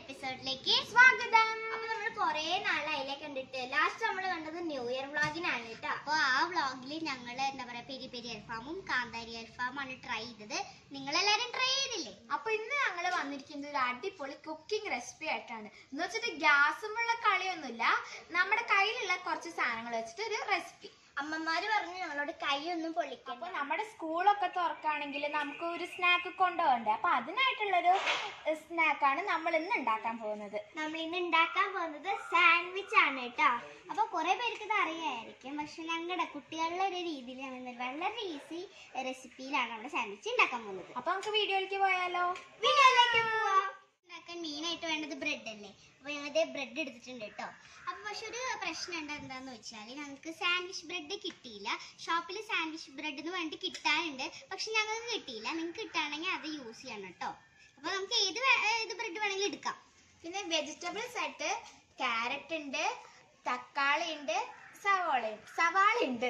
എപ്പിസോഡിലേക്ക് സ്വാഗതം അപ്പൊ നമ്മൾ കൊറേ നാളായില്ലേ കണ്ടിട്ട് ലാസ്റ്റ് നമ്മൾ കണ്ടത് ന്യൂ ഇയർ വ്ളോഗിനാണ് കേട്ടോ അപ്പോൾ ആ വ്ളോഗിൽ ഞങ്ങൾ എന്താ പറയാ പെരി പെരി അൽഫാമും കാന്താരി അൽഫാമാണ് ട്രൈ ചെയ്തത് നിങ്ങളെല്ലാരും ട്രൈ ചെയ്തില്ലേ അപ്പൊ ഇന്ന് ഞങ്ങൾ വന്നിരിക്കുന്നത് ഒരു അടിപൊളി കുക്കിംഗ് റെസിപ്പി ആയിട്ടാണ് എന്ന് വെച്ചിട്ട് ഗ്യാസുമുള്ള കളിയൊന്നുമില്ല നമ്മുടെ കയ്യിലുള്ള കുറച്ച് സാധനങ്ങൾ വെച്ചിട്ട് ഒരു റെസിപ്പി അമ്മമാര് പറഞ്ഞു ഞങ്ങളോട് കൈയൊന്നും പൊളിക്കും അപ്പൊ നമ്മുടെ സ്കൂളൊക്കെ തുറക്കുകയാണെങ്കിൽ നമുക്ക് ഒരു സ്നാക്ക് കൊണ്ടുപോകണ്ടേ അപ്പൊ അതിനായിട്ടുള്ളൊരു സ്നാക്കാണ് നമ്മൾ ഇന്ന് ഉണ്ടാക്കാൻ പോകുന്നത് നമ്മൾ ഇന്ന് ഉണ്ടാക്കാൻ പോകുന്നത് സാൻഡ്വിച്ച് ആണ് കേട്ടോ അപ്പോൾ കുറേ പേർക്ക് ഇത് അറിയായിരിക്കും പക്ഷെ ഞങ്ങളുടെ കുട്ടികളുടെ ഒരു രീതിയിൽ ഞങ്ങൾ വളരെ ഈസി റെസിപ്പിയിലാണ് നമ്മുടെ സാൻഡ്വിച്ച് ഉണ്ടാക്കാൻ പോകുന്നത് അപ്പൊ നമുക്ക് വീഡിയോയിലേക്ക് പോയാലോ വീഡിയോയിലേക്ക് പോവാ ഉണ്ടാക്കാൻ മെയിനായിട്ട് വേണ്ടത് ബ്രെഡ് അല്ലേ അപ്പോൾ ഞങ്ങൾ ബ്രെഡ് എടുത്തിട്ടുണ്ട് കേട്ടോ അപ്പോൾ പക്ഷെ ഒരു പ്രശ്നം ഉണ്ട് എന്താന്ന് വെച്ചാൽ ഞങ്ങൾക്ക് സാൻഡ്വിച്ച് ബ്രെഡ് കിട്ടിയില്ല ഷോപ്പിൽ സാൻഡ്വിച്ച് ബ്രെഡ് എന്ന് പറഞ്ഞിട്ട് കിട്ടാനുണ്ട് പക്ഷെ ഞങ്ങൾക്ക് കിട്ടിയില്ല നിങ്ങൾക്ക് കിട്ടുകയാണെങ്കിൽ അത് യൂസ് ചെയ്യണം കേട്ടോ അപ്പോൾ നമുക്ക് ഏത് വേ- ഏത് ബ്രെഡ് വേണമെങ്കിലും എടുക്കാം പിന്നെ വെജിറ്റബിൾസ് ആയിട്ട് ക്യാരറ്റ് ഉണ്ട് തക്കാളി ഉണ്ട് സവാള സവാള ഉണ്ട്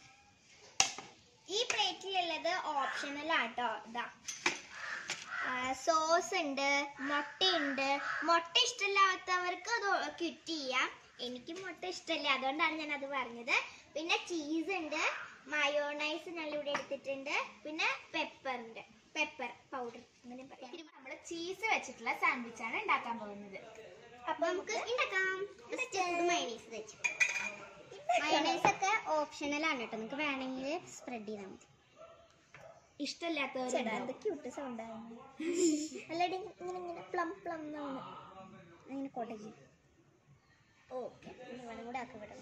ഈ പ്ലേറ്റിലുള്ളത് ഓപ്ഷണൽ ആട്ടോ ഇതാ സോസ് ഉണ്ട് മുട്ടയുണ്ട് മുട്ട ഇഷ്ടമില്ലാത്തവർക്ക് അത് ക്വിറ്റ് ചെയ്യാം എനിക്ക് മുട്ട ഇഷ്ടമല്ല അതുകൊണ്ടാണ് ഞാൻ അത് പറഞ്ഞത് പിന്നെ ചീസ് ഉണ്ട് മയോണൈസ് ഞാൻ ഇവിടെ എടുത്തിട്ടുണ്ട് പിന്നെ പെപ്പർ ഉണ്ട് പെപ്പർ പൗഡർ അങ്ങനെ പറയാം നമ്മൾ ചീസ് വെച്ചിട്ടുള്ള സാൻഡ്വിച്ച് ആണ് ഉണ്ടാക്കാൻ പോകുന്നത് അപ്പൊ നമുക്ക് ഉണ്ടാക്കാം മയോണൈസ് വെച്ച് മയോണൈസ് ഒക്കെ ഓപ്ഷണൽ ആണ് കേട്ടോ നിങ്ങൾക്ക് വേണമെങ്കിൽ സ്പ്രെഡ് ചെയ്താൽ മതി ചേട്ടാ ഇഷ്ടമില്ലാത്തവരുണ്ടോ എന്ത് ക്യൂട്ട് സൗണ്ട് ആയിരുന്നു അല്ലടി ഇങ്ങനെ ഇങ്ങനെ പ്ലം പ്ലം എന്നാണ് അങ്ങനെ കൊടകി ഓക്കെ ഇവിടെ കൂടെ ആക്കി വിടണം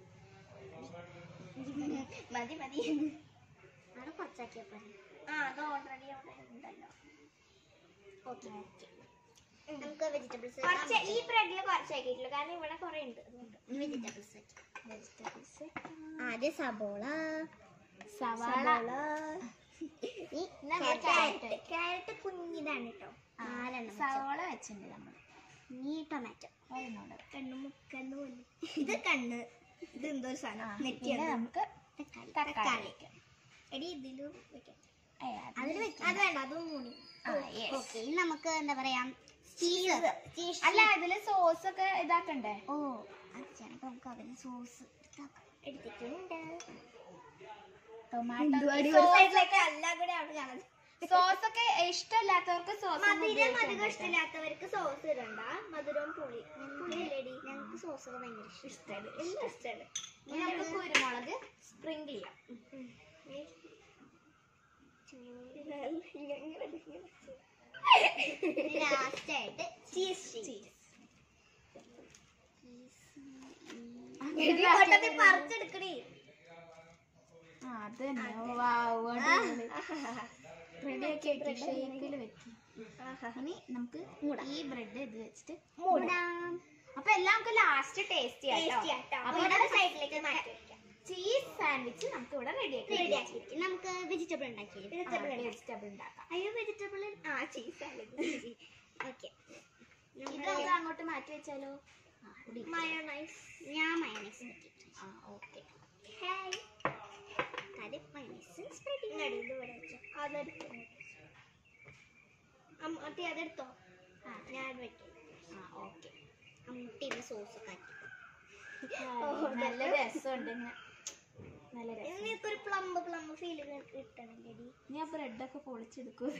മതി മതി അവിടെ കുറച്ചാക്കിയാൽ പോരെ ആ അത് ഓൾറെഡി അവിടെ ഉണ്ടല്ലോ ഓക്കെ നമുക്ക് വെജിറ്റബിൾസ് കുറച്ച് ഈ ബ്രെഡിൽ കുറച്ചാക്കിയിട്ടുള്ളൂ കാരണം ഇവിടെ കുറെ ഉണ്ട് അതുകൊണ്ട് വെജിറ്റബിൾസ് വെജിറ്റബിൾസ് ആദ്യം സബോള സവാള ഈ നമ്മൾ ക്യാരറ്റ് ക്യാരറ്റ് കുഞ്ഞിതാണ് കേട്ടോ നാലെണ്ണം വെച്ചോ. സവാള വെച്ചിട്ടുണ്ട് നമ്മൾ ഇനി ടൊമാറ്റോ അതിനോട് കണ്ണു മുക്കണ്ണു പോലെ ഇത് കണ്ണ് ഇത് എന്തോ ഒരു സാധനം പിന്നെ നെറ്റിയാണ് നമുക്ക് തക്കാളി തക്കാളി എടി ഇതിലും വെക്കാം ഏയ് അത് അതിൽ വെക്കാം അത് വേണ്ട അതും മൂടി ആ, yes. ഓക്കെ ഇനി നമുക്ക് എന്താ പറയാ ചീസ് അല്ല ഇതില് സോസ് ഒക്കെ ഇതാക്കണ്ടേ ഓ അത് ചെയ്യണം അപ്പൊ നമുക്ക് അതിന് സോസ് എടുത്തിട്ടുണ്ട് ടൊമാറ്റോ സൈഡിലേക്ക് എല്ലാം കൂടെ അവിടെ കാണുന്നത് സോസ് ഒക്കെ ഇഷ്ടമില്ലാത്തവർക്ക് സോസ് മധുരം അധികം ഇഷ്ടമില്ലാത്തവർക്ക് സോസ് ഇടണ്ട മധുരവും പുളി പുളിയല്ലേടി ഞങ്ങൾക്ക് സോസ് ഒക്കെ ഭയങ്കര ഇഷ്ടം ഇഷ്ടമാണ് എല്ലാം ഇഷ്ടമാണ് ഇനി നമുക്ക് കുരുമുളക് സ്പ്രിങ്കിൾ ചെയ്യാം ലാസ്റ്റ് ആയിട്ട് ചീസ് ചീസ് അങ്ങനെ പറിച്ചെടുക്കണേ ആ, അത് തന്നെ റെഡി ആക്കി വെക്കി ഷേപ്പിൽ വെക്കി ഇനി നമുക്ക് ഈ ബ്രെഡ് ഇത് വെച്ചിട്ട് മൂടാം അപ്പൊ എല്ലാം നമുക്ക് ലാസ്റ്റ് ടേസ്റ്റ് ചെയ്യാം കേട്ടോ. അപ്പൊ ഇവിടെ സൈഡിലേക്ക് മാറ്റി വെക്കാം ചീസ് സാൻഡ്വിച്ച് നമുക്ക് ഇവിടെ റെഡി ആക്കി റെഡി ആക്കി ഇനി നമുക്ക് വെജിറ്റബിൾ ഉണ്ടാക്കിയില്ലേ വെജിറ്റബിൾ വെജിറ്റബിൾ ഉണ്ടാക്കാം അയ്യോ വെജിറ്റബിൾ ആ ചീസ് ആണ് ഓക്കെ ഇത് നമുക്ക് അങ്ങോട്ട് മാറ്റി വെച്ചാലോ മയോണൈസ് ഞാൻ മയണൈസ് വെക്കിട്ട് ആ ഓക്കെ ഹായ് കാര്യം മയണൈസ് ഇങ്ങടി ഇത് ഇവിടെ വെച്ചോ അതെടുത്തോ അമ്മ അതെടുത്തോ ആ ഞാൻ വെക്കാം ആ ഓക്കെ അമ്മൂട്ടിയുടെ സോസ് ഒക്കെ ആക്കി നല്ല രസമുണ്ട് ഇങ്ങനെ നല്ല രസം നിനക്കൊരു പ്ലംബ് പ്ലംബ് ഫീൽ കിട്ടണില്ലടി ഞാൻ ബ്രെഡൊക്കെ പൊളിച്ചെടുക്കും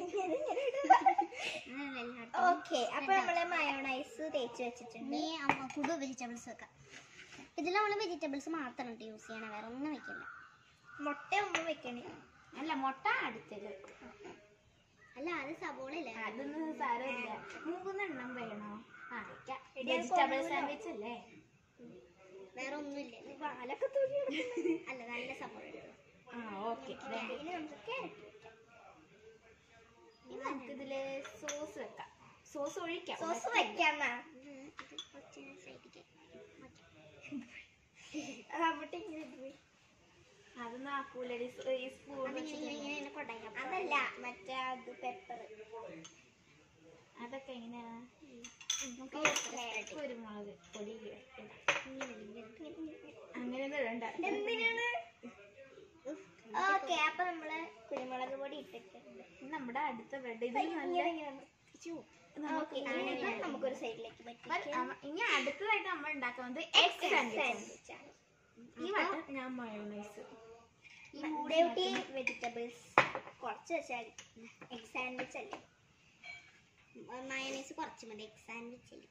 ഓക്കെ അപ്പൊ നമ്മള് മയോണൈസ് തേച്ച് വെച്ചിട്ടുണ്ട് ഇനി അമ്മ കൂടുതൽ വെജിറ്റബിൾസ് വെക്കാം ഇതിൽ നമ്മൾ വെജിറ്റബിൾസ് മാത്രം യൂസ് ചെയ്യണം വേറെ ഒന്നും വെക്കില്ല മുട്ട ഒന്നും വെക്കണേ അല്ല മുട്ട അടുത്തത് അല്ല അത് സബോള ഇല്ലേ അതൊന്നും സാരമില്ല മൂന്നെണ്ണം വേണോ ആ എടി, അത് വെജിറ്റബിൾ കൊള്ളൂല. സാൻഡ്വിച്ച് അല്ലേ വേറെ ഒന്നുമില്ല പാലൊക്കെ തൂക്കി അല്ല നല്ല സബോള ഇടും. ആ ഓക്കെ ഇനി നമുക്ക് ക്യാരറ്റ് ഇനി നമുക്കിതില് സോസ് വെക്കാം സോസ് ഒഴിക്കാം സോസ് വെക്കാന്നാ ഇത് ഇത് കുറച്ച് സൈഡിലേക്ക് അവിടെ ഇങ്ങനെ ഇടുവേ. അതൊന്നും ആക്കൂലടി ഈ സ്പൂൺ അതിങ്ങനെ ഇങ്ങനെ ഇങ്ങനെ ഇങ്ങനെ കൊടയാം അതല്ല മറ്റേ അത് പെപ്പർ അതൊക്കെ എങ്ങനെയാ നമുക്ക് കുരുമുളക് പൊടി ഇടാം. അങ്ങനെയൊന്നും ഇടണ്ട എന്തിനാണ് ഓക്കെ അപ്പൊ നമ്മള് കുരുമുളക് പൊടി ഇട്ടിട്ടുണ്ട് ഇനി നമ്മുടെ അടുത്ത ബ്രെഡ് ഇത് ഇങ്ങനെ നല്ല ഇങ്ങനെ നമുക്ക് ഓക്കെ നമുക്കൊരു സൈഡിലേക്ക് അപ്പോൾ നമ്മ- ഇനി അടുത്തതായിട്ട് നമ്മൾ ഉണ്ടാക്കുന്നത് എഗ് സാൻഡ്വിച്ച് ആണ് ഈ വട്ടം ഞാൻ മയോണൈസ് ഡ്യൂട്ടി വെജിറ്റബിൾസ് കുറച്ച് വെച്ചാൽ എഗ് സാൻഡ്വിച്ച് അല്ലേ മയണൈസ് കുറച്ച് മതി എഗ് സാൻഡ്വിച്ച്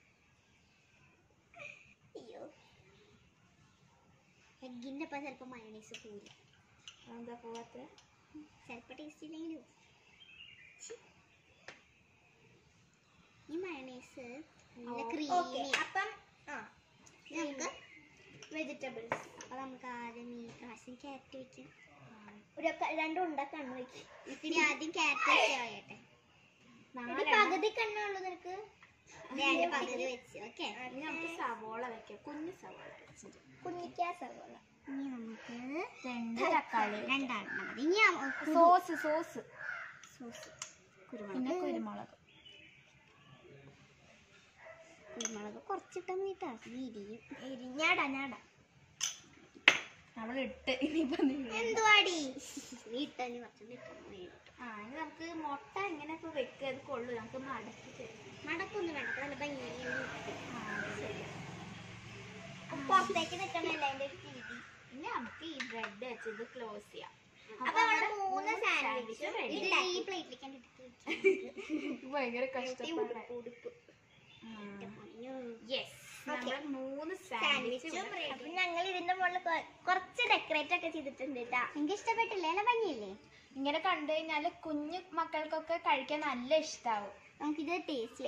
അയ്യോ എഗ്ഗിൻ്റെ ഒപ്പം ചിലപ്പോൾ മയണൈസ് പോവില്ല എന്താ പോവാത്ത ചിലപ്പോൾ ടേസ്റ്റ് ഇല്ലെങ്കിലും ഛി. ഈ മയണൈസ് നല്ല ഓക്കെ ക്രീമി അപ്പം ആ നമുക്ക് വെജിറ്റബിൾസ് അപ്പോൾ നമുക്ക് ആദ്യം ഈ പ്രാവശ്യം ക്യാരറ്റ് വെക്കാം ഒരു ക- രണ്ടും ഉണ്ട കണ്ണ് വെക്കും ഇത്തിരി ആദ്യം ക്യാരറ്റ് വെച്ചോട്ടെ പകുതി കണ്ണുള്ളൂ നിനക്ക് അതിന്റെ പകുതി വെച്ച് ഓക്കെ ഇനി നമുക്ക് സവോള വെക്കാം കുഞ്ഞു സവോള വെച്ചിട്ട് കുഞ്ഞിക്കാ സവോള ഇനി നമുക്ക് രണ്ട് തക്കാളി രണ്ടാണെണ്ണം മതി ഇനി സോസ് സോസ് സോസ് പിന്നെ കുരുമുളക് കുരുമുളക് കുരുമുളക് കുറച്ചിട്ടാൽ മതി കേട്ടോ ഇരിയും ഇരിഞ്ഞാടാ ഞാടാ നമ്മൾ ഇട്ട് ഇനിയിപ്പോ എന്തുവാടി നീ ഇട്ടോ നീ കുറച്ചുകൂടി ഇട്ടോ നീ ഇട്ടോ ആ ഇനി നമുക്ക് മുട്ട ഇങ്ങനെയൊക്കെ വെക്കുക അത് കൊള്ളു നമുക്ക് മടക്കി തരും മടക്കൊന്നും വേണ്ട അപ്പൊ നല്ല ഭംഗിയായി ആ അത് ശരിയാ പുറത്തേക്ക് നിൽക്കണല്ലേ അതിന്റെ ഒരു രീതി ഇനി നമുക്ക് ഈ ബ്രെഡ് വെച്ച് ഇത് ക്ലോസ് ചെയ്യാം അപ്പൊ നമ്മള് മൂന്ന് സാൻഡ്വിച്ച് ready. ഇത് ഈ പ്ലേറ്റിലേക്ക് എടുത്ത് വെക്കാം ഭയങ്കര ഉടുപ്പ് ഉടുപ്പ് യെസ് നമ്മൾ മൂന്ന് സാൻഡ്വിച്ചും സാൻഡ്വിച്ച് അപ്പൊ ഞങ്ങൾ ഇതിന്റെ മുകളിൽ കൊ- കുറച്ച് ഡെക്കറേറ്റ് ഒക്കെ ചെയ്തിട്ടുണ്ട് കേട്ടാ എനിക്ക് ഇഷ്ടപ്പെട്ടില്ലേ നല്ല ഭംഗിയല്ലേ ഇങ്ങനെ കണ്ടു കഴിഞ്ഞാൽ കുഞ്ഞു മക്കൾക്കൊക്കെ കഴിക്കാൻ നല്ല ഇഷ്ടാവും നമുക്കിത് ടേസ്റ്റ്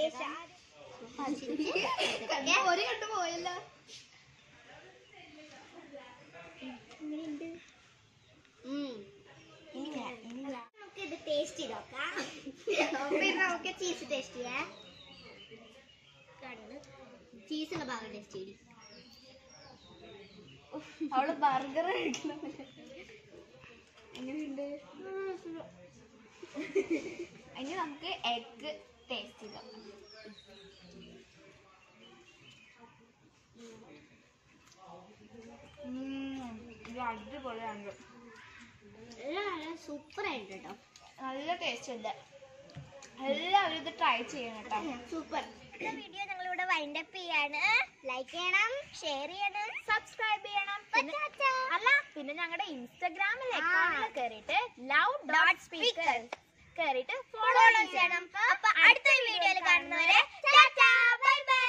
ഒരു കണ്ടു പോയല്ലോ ഇനി ഞാൻ ഇനി ഞാൻ നമുക്ക് ഇത് ടേസ്റ്റ് ചെയ്ത് നോക്കാം പിന്നെ നമുക്ക് ചീസ് ടേസ്റ്റ് ചെയ്യാം കണ്ട് ചീസുള്ള ഭാഗം ടേസ്റ്റ് ചെയ്യും അവള് ബർഗർ കഴിക്കുന്ന പോലെ. എങ്ങനെയുണ്ട് ഇനി നമുക്ക് എഗ് ടേസ്റ്റ് ചെയ്ത് നോക്കാം ഉം, ഇത് അടിപൊളിയാണ് സൂപ്പർ ആയിട്ട് കേട്ടോ നല്ല ടേസ്റ്റ് ഉണ്ട് എല്ലാവരും ഇത് ട്രൈ ചെയ്യണം കേട്ടോ സൂപ്പർ വീഡിയോ ഞങ്ങളിവിടെ വൈൻഡ് അപ്പ് ചെയ്യാണ് ലൈക്ക് ചെയ്യണം ഷെയർ ചെയ്യണം സബ്സ്ക്രൈബ് ചെയ്യണം പിന്നെ- അല്ല പിന്നെ ഞങ്ങളുടെ ഇൻസ്റ്റഗ്രാമിൽ അക്കൗണ്ടിൽ കയറിയിട്ട് ലവ് ഡോട്ട് സ്പീക്കർ കയറിയിട്ട് ഫോളോ ഫോളോ ചെയ്യണം അപ്പൊ അടുത്ത വീഡിയോയിൽ കാണുന്നവരെ ടാറ്റാ ബൈ ബൈ